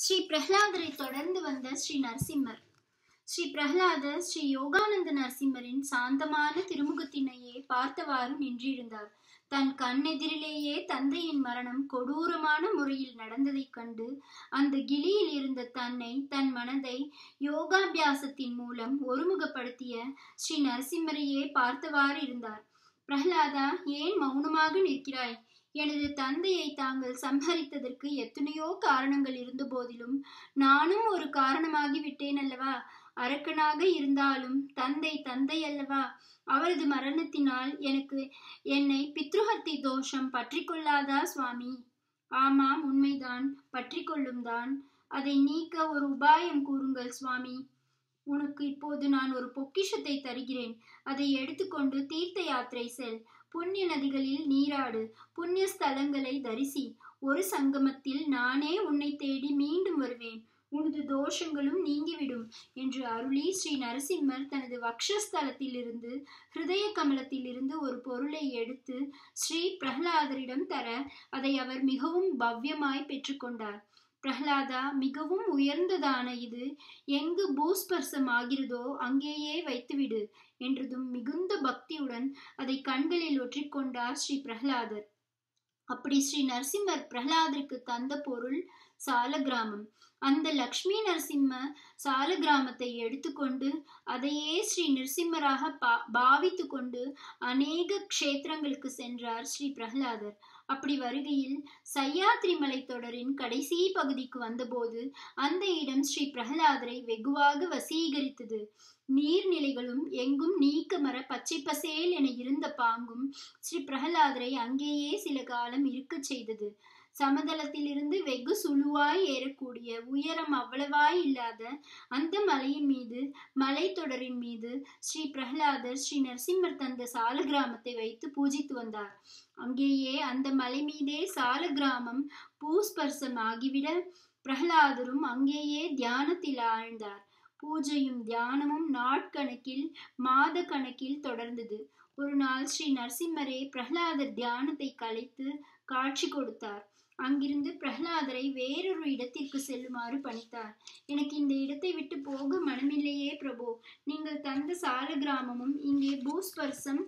ஸ்ரீ பிரஹ்லாதரை தொடர்ந்து வந்த ஸ்ரீ நரசிம்மர் ஸ்ரீ பிரஹ்லாதர் ஸ்ரீ யோகானந்த நரசிம்மரின் சாந்தமான திருமுகத்தினையே பார்த்தவாறு நின்றிருந்தார் தன் கண்ணெதிரிலேயே தந்தையின் மரணம் கொடூரமான முறையில் நடந்ததைக் கண்டு அந்த கிளியில் இருந்த தன்னை தன் மனதை யோகாபியாசத்தின் மூலம் ஒருமுகப்படுத்திய ஸ்ரீ நரசிம்மரையே பார்த்தவாறு இருந்தார் பிரஹ்லாதா ஏன் மௌனமாக நிற்கிறாய் எனது தந்தையை தாங்கள் சம்ஹரித்ததற்கு எத்தனையோ காரணங்கள் இருந்த போதிலும் நானும் ஒரு காரணமாகி விட்டேன் அல்லவா அரக்கனாக இருந்தாலும் தந்தை தந்தை அல்லவா அவரது மரணத்தினால் எனக்கு என்னை பித்ருஹத்தி தோஷம் பற்றி கொள்ளாதா சுவாமி ஆமாம் உண்மைதான் பற்றி கொள்ளும் தான் அதை நீக்க ஒரு உபாயம் கூறுங்கள் சுவாமி உனக்கு இப்போது நான் ஒரு பொக்கிஷத்தை தருகிறேன் அதை எடுத்துக்கொண்டு தீர்த்த யாத்திரை செல் புண்ணிய நதிகளில் நீராடு புண்ணிய ஸ்தலங்களை தரிசி ஒரு சங்கமத்தில் நானே உன்னை தேடி மீண்டும் வருவேன் உனது தோஷங்களும் நீங்கிவிடும் என்று அருளி ஸ்ரீ நரசிம்மர் தனது வக்ஷஸ்தலத்திலிருந்து ஹிருதய கமலத்திலிருந்து ஒரு பொருளை எடுத்து ஸ்ரீ பிரஹ்லாதரிடம் தர அதை அவர் மிகவும் பவ்யமாய் பெற்றுக்கொண்டார் பிரஹ்லாதா மிகவும் உயர்ந்ததான இது எங்கு பூஸ்பர்சம் ஆகிறதோ அங்கேயே வைத்துவிடு என்றதும் மிகுந்த பக்தியுடன் அதை கண்களில் ஒற்றிக்கொண்டார் ஸ்ரீ பிரஹ்லாதர் அப்படி ஸ்ரீ நரசிம்மர் பிரஹ்லாதருக்கு தந்த பொருள் சால கிராமம் அந்த லக்ஷ்மி நரசிம்ம சால கிராமத்தை எடுத்துக்கொண்டு அதையே ஸ்ரீ நரசிம்மராக பா பாவித்து கொண்டு அநேக க்ஷேத்திரங்களுக்கு சென்றார் ஸ்ரீ பிரஹ்லாதர் அப்படி வருகையில் சையாத்ரி மலைத்தொடரின் கடைசி பகுதிக்கு வந்தபோது அந்த இடம் ஸ்ரீ பிரஹ்லாதரை வெகுவாக வசீகரித்தது நீர்நிலைகளும் எங்கும் நீக்கமர பச்சை பசேல் என இருந்த பாங்கும் ஸ்ரீ பிரஹ்லாதரை அங்கேயே சில காலம் இருக்கச் செய்தது சமதளத்திலிருந்து வெகு சுழுவாய் ஏறக்கூடிய உயரம் அவ்வளவாய் இல்லாத அந்த மலையின் மீது மலைத்தொடரின் மீது ஸ்ரீ பிரஹ்லாதர் ஸ்ரீ நரசிம்மர் தந்த சால கிராமத்தை வைத்து பூஜித்து வந்தார் அங்கேயே அந்த மலை மீதே சால கிராமம் பூஸ்பர்சம் ஆகிவிட பிரஹ்லாதரும் அங்கேயே தியானத்தில் ஆழ்ந்தார் பூஜையும் தியானமும் நாட்கணக்கில் மாத கணக்கில் தொடர்ந்தது ஒரு நாள் ஸ்ரீ நரசிம்மரே பிரஹ்லாதர் தியானத்தை கலைத்து காட்சி கொடுத்தார் அங்கிருந்து பிரஹ்லாதரை வேறொரு இடத்திற்கு செல்லுமாறு பணித்தார் எனக்கு இந்த இடத்தை விட்டு போக மனமில்லையே பிரபு நீங்கள் தந்த சால கிராமமும் இங்கே பூஸ்பர்சம்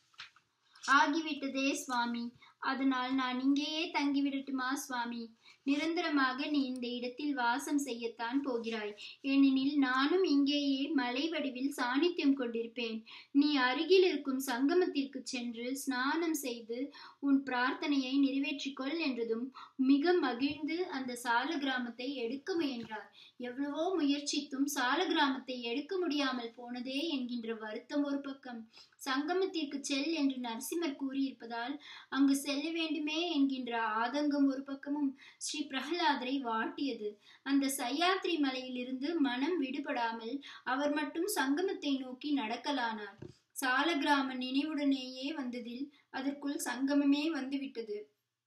ஆகிவிட்டதே சுவாமி அதனால் நான் இங்கேயே தங்கிவிடட்டுமா சுவாமி நிரந்தரமாக நீ இந்த இடத்தில் வாசம் செய்யத்தான் போகிறாய் ஏனெனில் நானும் இங்கேயே மலை வடிவில் சாநித்தியம் கொண்டிருப்பேன் நீ அருகில் இருக்கும் சங்கமத்திற்கு சென்று ஸ்நானம் செய்து உன் பிரார்த்தனையை நிறைவேற்றிக்கொள் என்றதும் மிக மகிழ்ந்து அந்த சால கிராமத்தை எடுக்க முயன்றார் எவ்வளவோ முயற்சித்தும் சால கிராமத்தை எடுக்க முடியாமல் போனதே என்கின்ற வருத்தம் ஒரு பக்கம் சங்கமத்திற்கு செல் என்று நரசிம்மர் கூறியிருப்பதால் அங்கு செல்ல வேண்டுமே என்கின்ற ஆதங்கம் ஒரு பக்கமும் ஸ்ரீ பிரகலாதரை வாட்டியது அந்த சையாத்ரி மலையிலிருந்து மனம் விடுபடாமல் அவர் மட்டும் சங்கமத்தை நோக்கி நடக்கலானார் சால கிராம நினைவுடனேயே வந்ததில் அதற்குள் சங்கமமே வந்துவிட்டது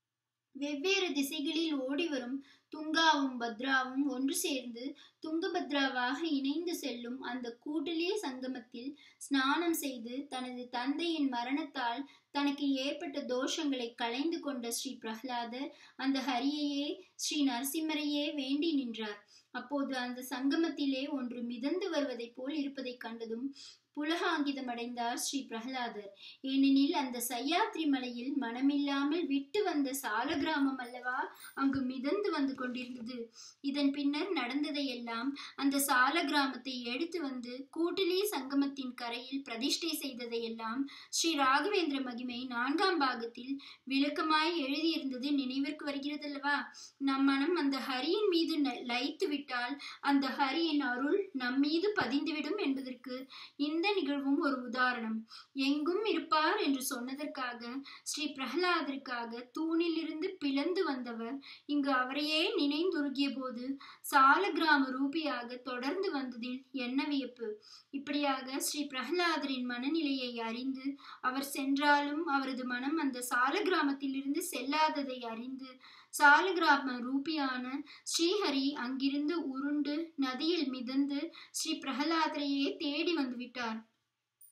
வெவ்வேறு திசைகளில் ஓடி வரும் துங்காவும் பத்ராவும் ஒன்று சேர்ந்து துங்கபத்ராவாக இணைந்து செல்லும் அந்த கூட்டலிய சங்கமத்தில் ஸ்நானம் செய்து தனது தந்தையின் மரணத்தால் தனக்கு ஏற்பட்ட தோஷங்களை களைந்து கொண்ட ஸ்ரீ பிரஹ்லாதர் அந்த ஹரியையே ஸ்ரீ நரசிம்மரையே வேண்டி நின்றார் அப்போது அந்த சங்கமத்திலே ஒன்று மிதந்து வருவதைப் போல் இருப்பதைக் கண்டதும் புலகாங்கிதம் அடைந்தார் ஸ்ரீ பிரஹ்லாதர் ஏனெனில் அந்த சையாத்ரி மலையில் மனமில்லாமல் விட்டு வந்த சால கிராமம் அல்லவா அங்கு மிதந்து வந்து கொண்டிருந்தது இதன் பின்னர் நடந்ததையெல்லாம் அந்த சால கிராமத்தை எடுத்து வந்து கூட்டிலே சங்கமத்தின் கரையில் பிரதிஷ்டை செய்ததையெல்லாம் ஸ்ரீ ராகவேந்திர மகிமை நான்காம் பாகத்தில் விளக்கமாய் எழுதியிருந்தது நினைவிற்கு வருகிறதல்லவா நம் மனம் அந்த ஹரியின் மீது லயித்து விட்டால் அந்த ஹரியின் அருள் நம் மீது பதிந்துவிடும் என்பதற்கு இந்த இந்த நிகழ்வும் ஒரு உதாரணம் எங்கும் இருப்பார் என்று சொன்னதற்காக ஸ்ரீ பிரகலாதருக்காக தூணிலிருந்து பிளந்து வந்தவர் இங்கு அவரையே நினைந்துருகிய போது சால கிராம ரூபியாக தொடர்ந்து வந்ததில் என்ன வியப்பு இப்படியாக ஸ்ரீ பிரகலாதரின் மனநிலையை அறிந்து அவர் சென்றாலும் அவரது மனம் அந்த சால கிராமத்திலிருந்து செல்லாததை அறிந்து சாலகிராம ரூபியான ஸ்ரீஹரி அங்கிருந்து உருண்டு நதியில் மிதந்து ஸ்ரீ பிரகலாதரையே தேடி வந்து விட்டார்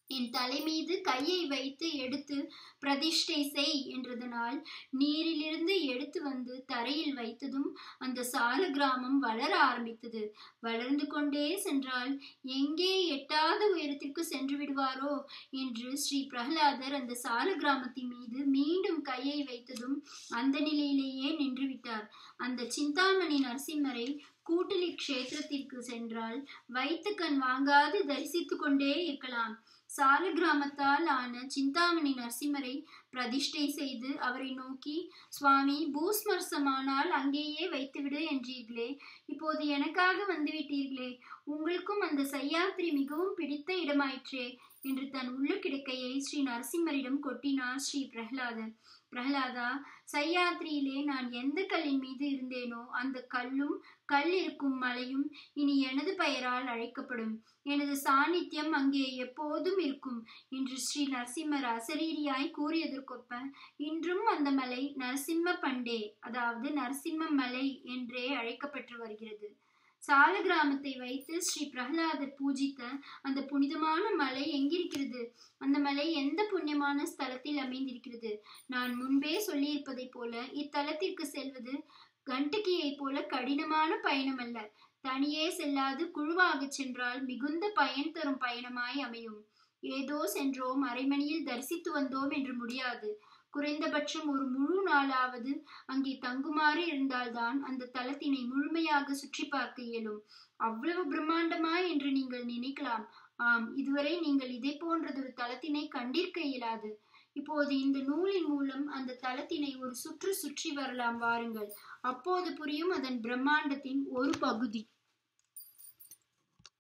என் தலை மீது கையை வைத்து எடுத்து பிரதிஷ்டை செய் என்றதனால் நீரிலிருந்து எடுத்து வந்து தரையில் வைத்ததும் அந்த சால கிராமம் வளர ஆரம்பித்தது வளர்ந்து கொண்டே சென்றால் எங்கே எட்டாத உயரத்திற்கு சென்று விடுவாரோ என்று ஸ்ரீ பிரகலாதர் அந்த சால கிராமத்தின் மீது மீண்டும் கையை வைத்ததும் அந்த நிலையிலேயே நின்று விட்டார் அந்த சிந்தாமணி நரசிம்மரை கூட்டலி க்ஷேத்திரத்திற்கு சென்றால் வைத்து கண் வாங்காது தரிசித்து கொண்டே இருக்கலாம் சால கிராமத்தால் ஆன சிந்தாமணி நரசிம்மரை பிரதிஷ்டை செய்து அவரை நோக்கி சுவாமி பூஸ்மர்சமானால் அங்கேயே வைத்துவிடு என்றீர்களே இப்போது எனக்காக வந்துவிட்டீர்களே உங்களுக்கும் அந்த சையாத்திரி மிகவும் பிடித்த இடமாயிற்றே என்று தன் உள்ள கிடக்கையை ஸ்ரீ நரசிம்மரிடம் கொட்டினார் ஸ்ரீ பிரகலாதர் பிரகலாதா சையாத்திரியிலே நான் எந்த கல்லின் மீது இருந்தேனோ அந்த கல்லும் கல் இருக்கும் மலையும் இனி எனது பெயரால் அழைக்கப்படும் எனது சாநித்தியம் அங்கே எப்போதும் இருக்கும் என்று ஸ்ரீ நரசிம்மர் அசரீரியாய் கூறியதற்கொப்ப இன்றும் அந்த மலை நரசிம்ம பண்டே அதாவது நரசிம்ம மலை என்றே அழைக்கப்பட்டு வருகிறது சால கிராமத்தை வைத்து ஸ்ரீ பிரகலாதர் பூஜித்த அந்த புனிதமான மலை எங்கிருக்கிறது அந்த மலை எந்த புண்ணியமான ஸ்தலத்தில் அமைந்திருக்கிறது நான் முன்பே சொல்லியிருப்பதை போல இத்தலத்திற்கு செல்வது கண்டகியை போல கடினமான பயணம் அல்ல தனியே செல்லாது குழுவாக சென்றால் மிகுந்த பயன் தரும் பயணமாய் அமையும் ஏதோ சென்றோம் அரைமணியில் தரிசித்து வந்தோம் என்று முடியாது குறைந்தபட்சம் ஒரு முழு நாளாவது அங்கே தங்குமாறு இருந்தால்தான் அந்த தலத்தினை முழுமையாக சுற்றி பார்க்க இயலும் அவ்வளவு பிரம்மாண்டமா என்று நீங்கள் நினைக்கலாம் ஆம் இதுவரை நீங்கள் இதை போன்றதொரு தலத்தினை கண்டிருக்க இயலாது இப்போது இந்த நூலின் மூலம் அந்த தலத்தினை ஒரு சுற்று சுற்றி வரலாம் வாருங்கள் அப்போது புரியும் அதன் பிரம்மாண்டத்தின் ஒரு பகுதி